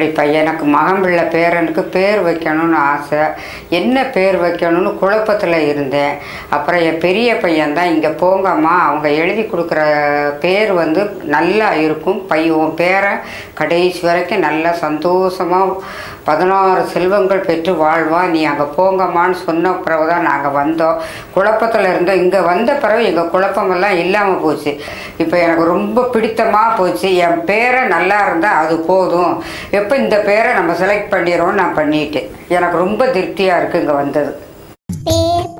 அப்படி பையன் எனக்கு மகன் பிள்ளை பேரனுக்கு பேர் வைக்கணும்னு ஆசை என்ன பேர் வைக்கணும்னு குழப்பத்தில் இருந்தேன் அப்புறம் என் பெரிய பையன் தான் இங்கே போங்கம்மா அவங்க எழுதி கொடுக்குற பேர் வந்து நல்லா இருக்கும் பையன் உன் பேரை கடைசி வரைக்கும் நல்லா சந்தோஷமாக பதினாறு செல்வங்கள் பெற்று வாழ்வான் நீ அங்கே போங்கம்மான்னு சொன்ன பிறகு தான் நாங்கள் வந்தோம் குழப்பத்தில் இருந்தோம் இங்கே வந்த பிறகு எங்கள் குழப்பமெல்லாம் இல்லாமல் போச்சு இப்போ எனக்கு ரொம்ப பிடித்தமாக போச்சு என் பேரை நல்லா இருந்தால் அது போதும் எப்போ இந்த பேரை நம்ம செலக்ட் பண்ணிடுறோம் நான் பண்ணிட்டேன் எனக்கு ரொம்ப திருப்தியாக இருக்குது இங்கே வந்தது பேர்